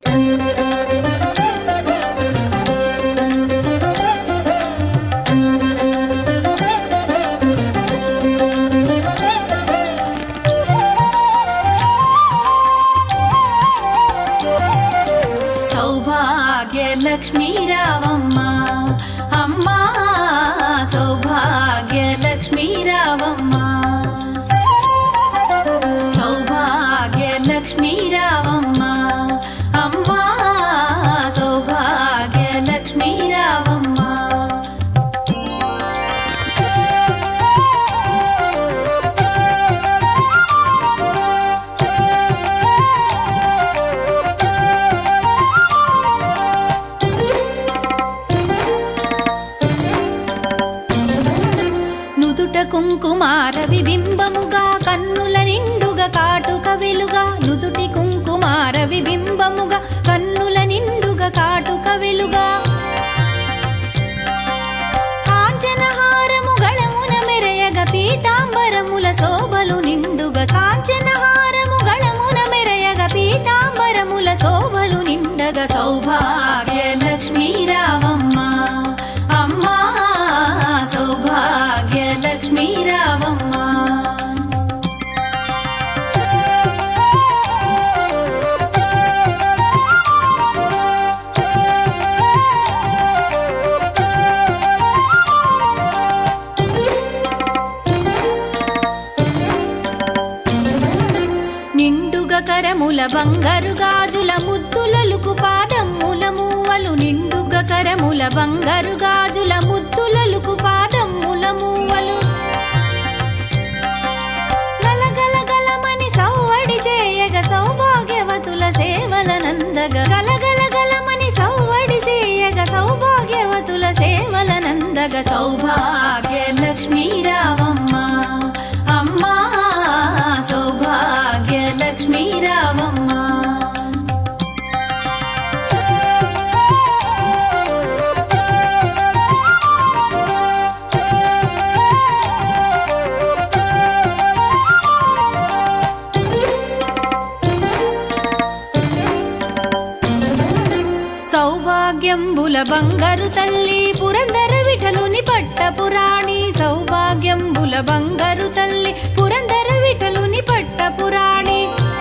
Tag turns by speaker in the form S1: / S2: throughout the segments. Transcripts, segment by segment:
S1: సౌభాగ్య లక్ష్మీ రావమ్మ అమ్మా సౌభాగ్య లక్ష్మీ రావమ్మ సౌభాగ్య లక్ష్మీ రావమ్మ అమ్మా సౌభాగ్య లక్ష్మీ రావమ్మ నుదుట కుంకుమార విబింబముగా కన్నుల నిండుగా కాటుక వెలుగా నుదుటి కుంకుమార విబింబముగా కన్నుల నిండుగా కాటుక వెలుగా కాంచనహారము గళమున మెరయగ పీతాంబరముల శోభలు నిండుగా కాంచనహారము గళమున మెరయగ పీతాంబరముల శోభలు నిండగ సౌభాగ్య లక్ష్మీ రావమ్మ అమ్మా సౌభాగ్య లక్ష్మీ రావమ్మ నిండుగా కరముల బంగారు గాజుల ముద్దులలుకు పాదమ్ముల మూవలు నిండుగా కరముల బంగారు గాజుల ముద్దులలుకు పాదమ్ముల మూవలు గలగల గలమని సౌవడి చేయగ సౌభాగ్యవతుల సేవల నందగ గలగల గలమని సౌవడి చేయగ సౌభాగ్యవతుల సేవల నందగ సౌభాగ్య లక్ష్మీ రావమ్మ అమ్మా సౌభాగ్య లక్ష్మీ రావమ్మ సౌభాగ్యంబుల బంగారు తల్లి పురందర విఠలుని పట్టపురాణి సౌభాగ్యంబుల బంగారు తల్లి పురందర విఠలుని పట్టపురాణి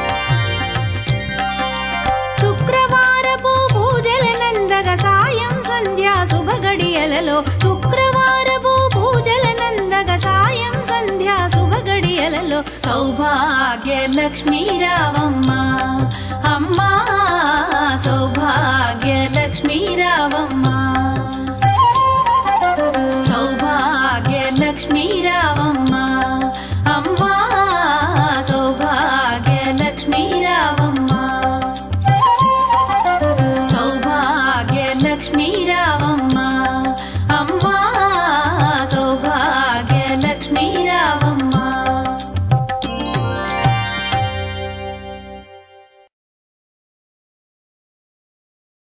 S1: శుక్రవారపు పూజల నందగ సాయం సంధ్యా శుభగడియలలో శుక్రవారపు పూజల నందగ సాయం సంధ్యా శుభగడియలలో సౌభాగ్య లక్ష్మీ రావమ్మ అమ్మా సౌభాగ్య లక్ష్మీ రావమ్మ సౌభాగ్య లక్ష్మీ